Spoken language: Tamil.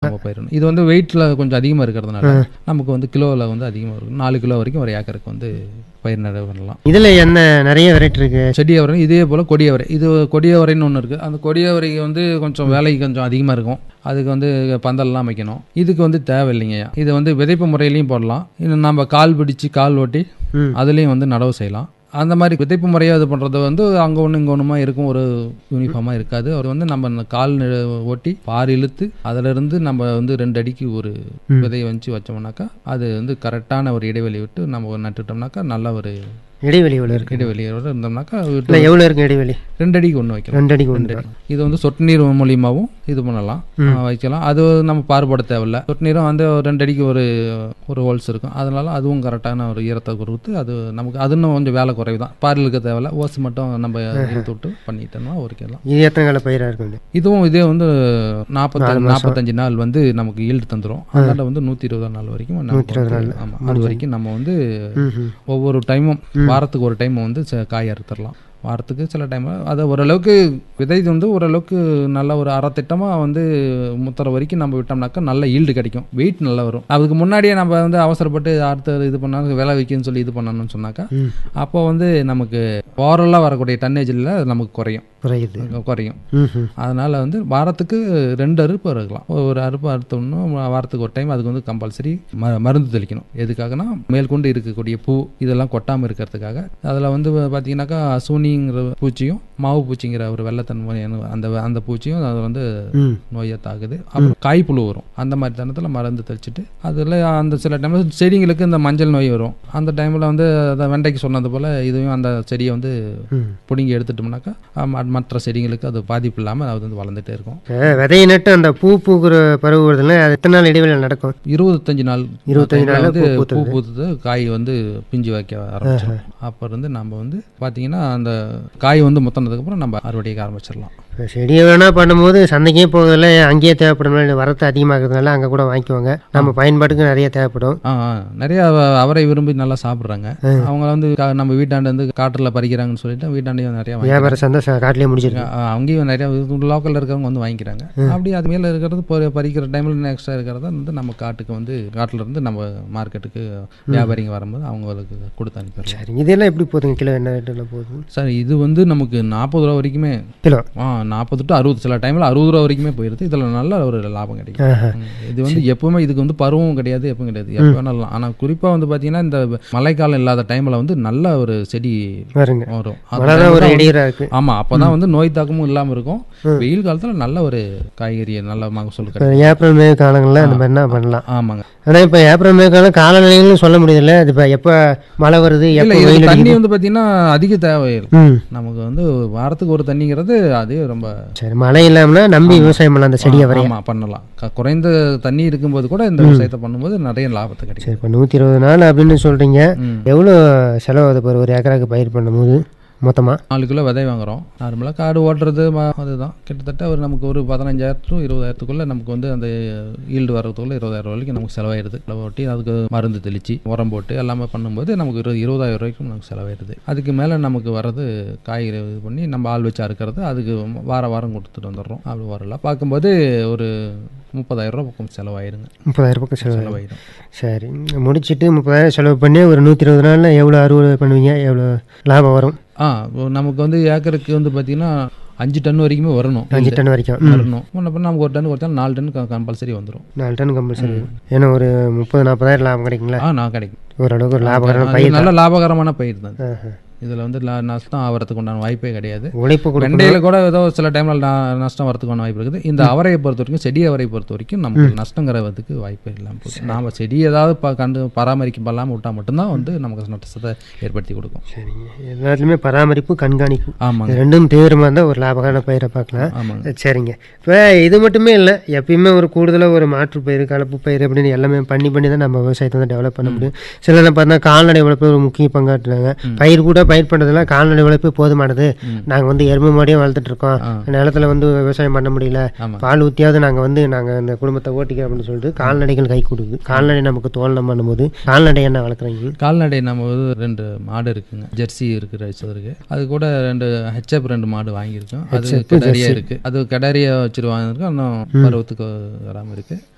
நம்ம பயிரிடணும் இது வந்து வெயிட்டில் கொஞ்சம் அதிகமாக இருக்கிறதுனால நமக்கு வந்து கிலோவில் வந்து அதிகமாக இருக்கும் நாலு கிலோ வரைக்கும் ஒரு ஏக்கருக்கு வந்து பயிர் நடவு பண்ணலாம் இதில் என்ன நிறைய வெரைட்டி இருக்கு செடி அவரை இதே போல் கொடியவரை இது கொடியவரைன்னு ஒன்று இருக்குது அந்த கொடியவரைக்கு வந்து கொஞ்சம் வேலை கொஞ்சம் அதிகமாக இருக்கும் அதுக்கு வந்து பந்தல்லாம் அமைக்கணும் இதுக்கு வந்து தேவையில்லைங்கய்யா இது வந்து விதைப்பு முறையிலையும் போடலாம் இன்னும் நம்ம கால் பிடிச்சி கால் ஓட்டி ம். அதுலேயும் வந்து நடவு செய்யலாம் அந்த மாதிரி விதைப்பு முறையாக இது பண்ணுறது வந்து அங்கே ஒன்று இங்கே ஒன்றுமா இருக்கும் ஒரு யூனிஃபார்மாக இருக்காது அது வந்து நம்ம இந்த கால் நி- ஓட்டி பார் இழுத்து அதிலிருந்து நம்ம வந்து ரெண்டு அடிக்கு ஒரு விதையை வச்சு வச்சோம்னாக்கா அது வந்து கரெக்டான ஒரு இடைவெளி விட்டு நம்ம நட்டுட்டோம்னாக்கா நல்ல ஒரு இடைவெளி எவ்வளோ இருக்கு இடைவெளியோட இருந்தோம்னாக்கா விட்டு இல்லை எவ்வளோ இருக்கு இடைவெளி ரெண்டு அடிக்கு ஒன்று வைக்கலாம் ரெண்டு அடிக்கு ரெண்டு ஒன்று அடி. இது வந்து சொட்டு நீர் மூலியமாகவும் இது பண்ணலாம் ஆ, வைக்கலாம் அது நம்ம பாறுபட தேவையில்ல சொட்டு நீரும் வந்து ஒரு ரெண்டு அடிக்கு ஒரு ஒரு ஹோல்ஸ் இருக்கும் அதனால அதுவும் கரெக்டான ஒரு ஈரத்தை கொடுத்து அது நமக்கு அது இன்னும் கொஞ்சம் வேலை குறைவு தான் பாரில் இருக்க தேவையில்ல ஓஸ் மட்டும் நம்ம இழுத்து விட்டு பண்ணிட்டோம்னா ஒருக்கலாம் இது எத்தனை கால பயிராக இருக்கும் இதுவும் இதே வந்து நாற்பத்தி நாற்பத்தஞ்சு நாள் வந்து நமக்கு ஈல்டு தந்துடும் அதனால வந்து நூற்றி இருபது நாள் வரைக்கும் நமக்கு வந்து- ஆமா அது வரைக்கும் நம்ம வந்து ம் ம் ஒவ்வொரு டைமும் வாரத்துக்கு ஒரு டைம் வந்து ச- காய் அறுத்துடலாம் வாரத்துக்கு சில டைம் அது ஓரளவுக்கு விதை வந்து ஓரளவுக்கு நல்ல ஒரு அறத்திட்டமாக வந்து முத்தர வரைக்கும் நம்ம விட்டோம்னாக்கா நல்ல ஈல்டு கிடைக்கும் வெயிட் நல்லா வரும் அதுக்கு முன்னாடியே நம்ம வந்து அவசரப்பட்டு அடுத்த இது பண்ணாலும் விலை வைக்கணும்னு சொல்லி இது பண்ணணும்னு சொன்னாக்கா ம். அப்போ வந்து நமக்கு ஓரலாக வரக்கூடிய டன்னேஜில் நமக்கு குறையும் குறையுது குறையும் ம் ம் அதனால் வந்து வாரத்துக்கு ரெண்டு அறுப்பு இருக்கலாம் ஒரு அறுப்பு அறுத்தோம்னா வாரத்துக்கு ஒரு டைம் அதுக்கு வந்து கம்பல்சரி ம மருந்து தெளிக்கணும் எதுக்காகனா மேற்கொண்டு இருக்கக்கூடிய பூ இதெல்லாம் கொட்டாமல் இருக்கிறதுக்காக அதில் வந்து பார்த்தீங்கன்னாக்கா சூனிங்கிற பூச்சியும் மாவு பூச்சிங்கிற ஒரு வெள்ளத்தன்மை அந்த அந்த பூச்சியும் அது வந்து ம் நோயை தாக்குது அப்புறம் காய்ப்புழு வரும் அந்த மாதிரி தருணத்தில் மருந்து தெளிச்சிட்டு அதில் அந்த சில டைமில் செடிங்களுக்கு இந்த மஞ்சள் நோய் வரும் அந்த டைமில் வந்து அதை வெண்டைக்கு சொன்னது போல் இதுவும் அந்த செடியை வந்து ம் பிடுங்கி எடுத்துட்டோம்னாக்கா ஆ, மற்ற செடிங்களுக்கு அது பாதிப்பு இல்லாமல் அது வந்து வளர்ந்துட்டே இருக்கும் இப்போ விதையை நட்டு அந்த பூ பூக்குற பருவ வருதுல அது எத்தனை நாள் இடைவெளியில் நடக்கும் இருபத்தஞ்சு நாள் இருபத்தஞ்சு time ல நாள்ல வந்து பூ பூ பூத்துது காய் வந்து பிஞ்சு வைக்க ஆரம்பிச்சிடும் அப்போ இருந்து நம்ம வந்து பார்த்தீங்கன்னா அந்த காய் வந்து முத்தினதுக்கப்புறம் நம்ம அறுவடைக்கு ஆரம்பிச்சிடலாம் இப்போ செடியை வேணால் பண்ணும்போது சந்தைக்கே போகிறதில்ல அங்கேயே தேவைப்படுறதுனால வரத்து அதிகமாகிறதுனால அங்கே கூட வாங்கிக்குவாங்க நம்ம பயன்பாட்டுக்கு நிறைய தேவைப்படும் ஆ ஆ. நிறைய அவ- அவரை விரும்பி நல்லா சாப்பிட்றாங்க அவங்க வந்து கா- நம்ம வீட்டாண்டு வந்து காட்டில் பறிக்கிறாங்கன்னு சொல்லிட்டு வீட்டாண்டையும் நிறைய வாங்கி வியாபார சந்தை ச- காட்டிலே முடிஞ்சிருக்கு அங்கேயும் நிறைய லோக்கலில் இருக்கிறவங்க வந்து வாங்கிக்கிறாங்க அப்படி அது மேலே இருக்கிறது பொ- பறிக்கிற டைமில் எக்ஸ்ட்ரா இருக்கிறத வந்து நம்ம காட்டுக்கு வந்து காட்டுல இருந்து நம்ம மார்க்கெட்டுக்கு வியாபாரிங்க வரும்போது அவங்களுக்கு கொடுத்து அனுப்பிடுறோம் சரி இதெல்லாம் எப்படி போகுதுங்க கிலோ என்ன ரேட்டில் போகுது சார் இது வந்து நமக்கு நாற்பது ரூபா வரைக்குமே கிலோ ஆ நாற்பது டு அறுபது சில டைமில் அறுபது ரூபா வரைக்குமே போயிடுது இதில் நல்ல ஒரு லாபம் கிடைக்கும் ஆஹா. ம். இது வந்து எப்பவுமே இதுக்கு வந்து பருவம் கிடையாது எப்பவும் கிடையாது எப்போ வேணாலும் ஆனால் குறிப்பாக வந்து பார்த்தீங்கன்னா இந்த மழைக்காலம் இல்லாத டைமில் வந்து நல்ல ஒரு செடி வருங்க வரும் அந்த மழை தான் time ஒரு தான் வந்து- இடையூறாக இருக்குது ஆமா அப்பதான் வந்து நோய் தாக்கமும் இல்லாம இருக்கும் வெயில் காலத்துல நல்ல ஒரு காய்கறி நல்ல மகசூல் இப்போ கிடைக்கும் ஏப்ரல் மே காலங்களில் இந்த மாதிரினா பண்ணலாம் ஆமாங்க ஆனால் இப்போ ஏப்ரல் மே காலம் காலநிலைகளும் சொல்ல முடியல இது இப்போ எப்போ மழை வருது இல்ல எப்போ இதுக்கு வெயில் தண்ணி அடிக்குது வந்து பாத்தீங்கன்னா அதிக தேவை இல்லை. ம் நமக்கு வந்து வாரத்துக்கு ஒரு தண்ணிங்கிறது அதே ரொம்ப சரி மழை இல்லாமல்னா நம்பி விவசாயம் பண்ணலாம் அந்த செடியை வரைய ஆமா பண்ணலாம் க- குறைந்த தண்ணி இருக்கும்போது கூட இந்த விவசாயத்தை பண்ணும்போது நிறைய லாபத்தை கிடைக்கும் சரி இப்போ நூற்றி இருபது நாள் அப்படின்னு சொல்கிறீங்க ம். எவ்வளோ செலவாகுது இப்போ ஒரு ஏக்கராக்கு பயிர் பண்ணும்போது மொத்தமாக நாலு கிலோ விதை வாங்குறோம் நார்மலாக காடு ஓட்டுறது ம- அதுதான் கிட்டத்தட்ட ஒரு நமக்கு ஒரு பதினஞ்சாயிரம் டு இருபதாயிரத்துக்குள்ள நமக்கு வந்து அந்த ஈல்டு வர்றதுக்குள்ள இருபதாயிரம் வரைக்கும் நமக்கு செலவாயிருது செலவு ஓட்டி அதுக்கு மருந்து தெளிச்சு உரம் போட்டு எல்லாமே பண்ணும்போது நமக்கு இருபது இருபதாயிரம் வரைக்கும் நமக்கு செலவாயிருது அதுக்கு மேலே நமக்கு வர்றது காய்கறி இது பண்ணி நம்ம ஆள் வச்சு அறுக்கிறது அதுக்கு வார வாரம் கொடுத்துட்டு வந்துடுறோம் அப்படி வரலாம் பார்க்கும்போது ஒரு முப்பதாயிரம் ரூபா பக்கம் செலவாயிருங்க முப்பதாயிரம் பக்கம் செலவு செலவாயிடும் சரி முடிச்சிட்டு முப்பதாயிரம் செலவு பண்ணி ஒரு நூற்றி இருபது நாளில் எவ்வளோ அறுவடை பண்ணுவீங்க எவ்வளோ லாபம் வரும் ஆ இப்போ நமக்கு வந்து ஏக்கருக்கு வந்து பார்த்தீங்கன்னா அஞ்சு டன் வரைக்குமே வரணும் அஞ்சு டன் வரைக்கும் ம். வரணும் முன்ன பின்ன நமக்கு ஒரு டன் கொடுத்தா நாலு டன் கம்பல்சரி வந்துடும் நாலு டன் கம்பல்சரி ஏன்னா ஒரு முப்பது நாற்பதாயிரம் லாபம் கிடைக்குங்களா ஆ நான் கிடைக்கும் ஓரளவுக்கு ஒரு லாபகரமான அது பயிர் நல்ல லாபகரமான பயிர் தான் ஆஹா. இதில் வந்து லா- நஷ்டம் ஆகிறதுக்கு உண்டான வாய்ப்பே கிடையாது உழைப்பு கொடுக்கணும் வெண்டையில கூட ஏதோ சில டைம்ல நா- நஷ்டம் வரதுக்கான வாய்ப்பு இருக்குது இந்த அவரையை பொறுத்த வரைக்கும் செடி அவரை பொறுத்த வரைக்கும் நமக்கு நஷ்டங்கிறதுக்கு வாய்ப்பே இல்லாமல் போகுது நாம செடி ஏதாவது ப- கண்டு பராமரிக்க பண்ணாமல் விட்டா மட்டும்தான் வந்து நமக்கு நஷ்டத்தை ஏற்படுத்தி கொடுக்கும் சரிங்க எல்லாத்துலேயுமே பராமரிப்பு கண்காணிப்பு ஆமாங்க இது ரெண்டும் தீவிரமாக இருந்தால் ஒரு லாபகரமான பயிரை பார்க்கலாம் ஆமாங்க சரிங்க இப்போ இது மட்டுமே இல்லை எப்பயுமே ஒரு கூடுதலாக ஒரு மாற்று பயிர் கலப்பு பயிர் அப்படின்னு எல்லாமே பண்ணி பண்ணி தான் நம்ம விவசாயத்தை வந்து டெவலப் பண்ண முடியும் சில பார்த்தா கால்நடை வளர்ப்பு ஒரு முக்கிய பங்காற்றுறாங்க பயிர் கூட பயிர் பண்ணுறதுல கால்நடை வளர்ப்பு போதுமானது நாங்கள் வந்து எருமை மாடியும் வளர்த்துட்டு இருக்கோம் நிலத்துல வந்து விவசாயம் பண்ண முடியல ஆமாங்க. பால் ஊற்றியாவது நாங்கள் வந்து நாங்கள் இந்த குடும்பத்தை ஓட்டிக்கிறோம் அப்படின்னு சொல்லிட்டு கால்நடைகள் கை கொடுக்குது கால்நடை நமக்கு தோழனம் பண்ணும்போது கால்நடை என்ன வளர்க்குறீங்க கால்நடை நம்ம வந்து ரெண்டு மாடு இருக்குங்க ஜெர்சி இருக்கு ரைஸ் இருக்கு அது கூட ரெண்டு ஹெச்எப் ரெண்டு மாடு வாங்கியிருக்கோம் அது கிடாரியா இருக்கு அது கிடாரியா வச்சுட்டு வாங்கியிருக்கோம் இன்னும் பருவத்துக்கு வராமல் இருக்கு